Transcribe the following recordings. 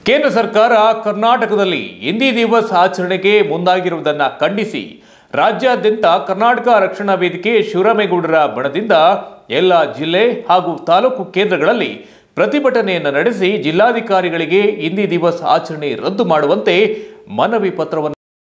ಕೇಂದ್ರ ಸರ್ಕಾರ ಕರ್ನಾಟಕದಲ್ಲಿ ಹಿಂದಿ ದಿವಸ್ ಆಚರಣೆಗೆ ಮುಂದಾಗಿರುವುದನ್ನು ಖಂಡಿಸಿ ರಾಜ್ಯಾದ್ಯಂತ ಕರ್ನಾಟಕ ರಕ್ಷಣಾ ವೇದಿಕೆ ಶಿವರಾಮೇಗೌಡರ ಬಣದಿಂದ ಎಲ್ಲ ಜಿಲ್ಲೆ ಹಾಗೂ ತಾಲೂಕು ಕೇಂದ್ರಗಳಲ್ಲಿ ಪ್ರತಿಭಟನೆಯನ್ನು ನಡೆಸಿ ಜಿಲ್ಲಾಧಿಕಾರಿಗಳಿಗೆ ಹಿಂದಿ ದಿವಸ್ ಆಚರಣೆ ರದ್ದು ಮಾಡುವಂತೆ ಮನವಿ ಪತ್ರವನ್ನು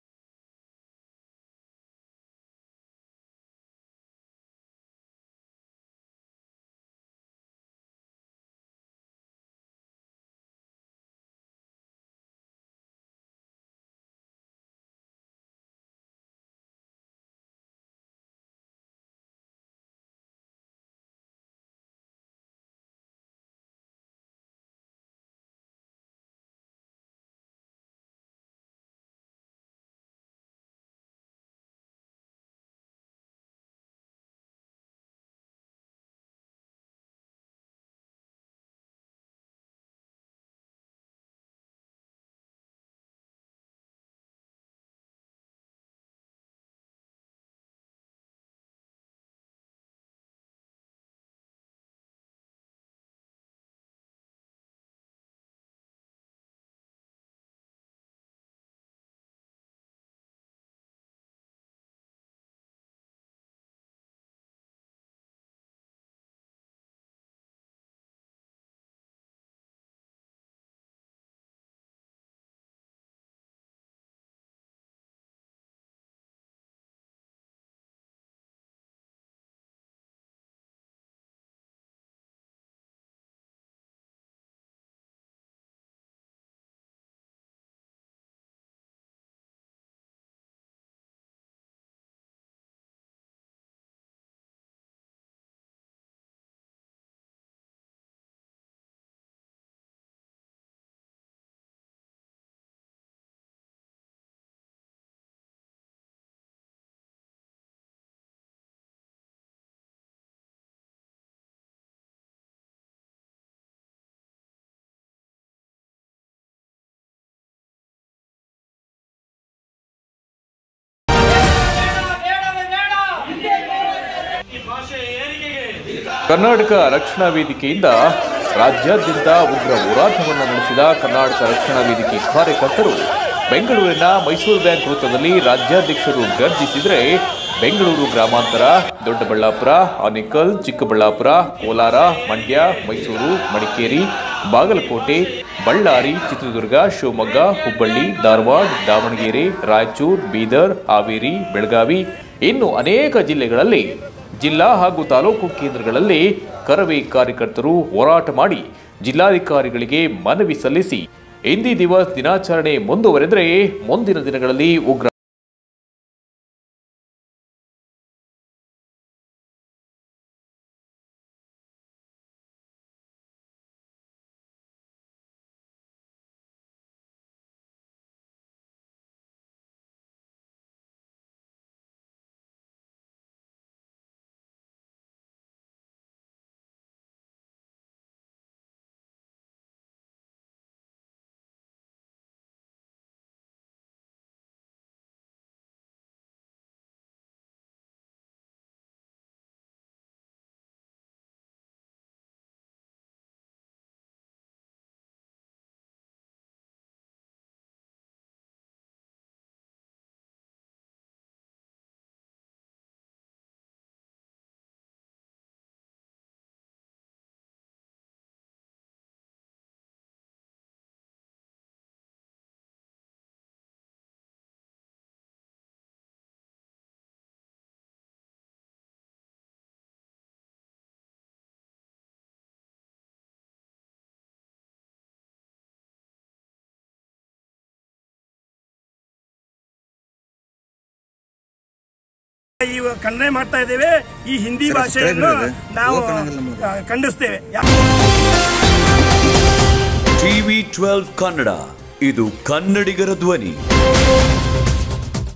ಕರ್ನಾಟಕ ರಕ್ಷಣಾ ವೇದಿಕೆಯಿಂದ ರಾಜ್ಯಾದ್ಯಂತ ಉಗ್ರ ಹೋರಾಟವನ್ನು ನಡೆಸಿದ ಕರ್ನಾಟಕ ರಕ್ಷಣಾ ವೇದಿಕೆ ಕಾರ್ಯಕರ್ತರು ಬೆಂಗಳೂರಿನ ಮೈಸೂರು ಬ್ಯಾಂಕ್ ವೃತ್ತದಲ್ಲಿ ರಾಜ್ಯಾಧ್ಯಕ್ಷರು ಗರ್ಜಿಸಿದರೆ ಬೆಂಗಳೂರು ಗ್ರಾಮಾಂತರ ದೊಡ್ಡಬಳ್ಳಾಪುರ ಆನೇಕಲ್ ಚಿಕ್ಕಬಳ್ಳಾಪುರ ಕೋಲಾರ ಮಂಡ್ಯ ಮೈಸೂರು ಮಡಿಕೇರಿ ಬಾಗಲಕೋಟೆ ಬಳ್ಳಾರಿ ಚಿತ್ರದುರ್ಗ ಶಿವಮೊಗ್ಗ ಹುಬ್ಬಳ್ಳಿ ಧಾರವಾಡ ದಾವಣಗೆರೆ ರಾಯಚೂರು ಬೀದರ್ ಹಾವೇರಿ ಬೆಳಗಾವಿ ಇನ್ನು ಅನೇಕ ಜಿಲ್ಲೆಗಳಲ್ಲಿ ಜಿಲ್ಲಾ ಹಾಗೂ ತಾಲೂಕು ಕೇಂದ್ರಗಳಲ್ಲಿ ಕರವೇ ಕಾರ್ಯಕರ್ತರು ಹೋರಾಟ ಮಾಡಿ ಜಿಲ್ಲಾಧಿಕಾರಿಗಳಿಗೆ ಮನವಿ ಸಲ್ಲಿಸಿ ಹಿಂದಿ ದಿವಸ್ ದಿನಾಚರಣೆ ಮುಂದುವರೆದರೆ ಮುಂದಿನ ದಿನಗಳಲ್ಲಿ ಉಗ್ರ ಈ ಖಂಡನೆ ಮಾಡ್ತಾ ಇದ್ದೇವೆ ಈ ಹಿಂದಿ ಭಾಷೆಯನ್ನು ನಾವು ಆ, ಖಂಡಿಸ್ತೇವೆ ಯಾ- ಟಿವಿ ಟ್ವೆಲ್ವ್ ಕನ್ನಡ ಇದು ಕನ್ನಡಿಗರ ಧ್ವನಿ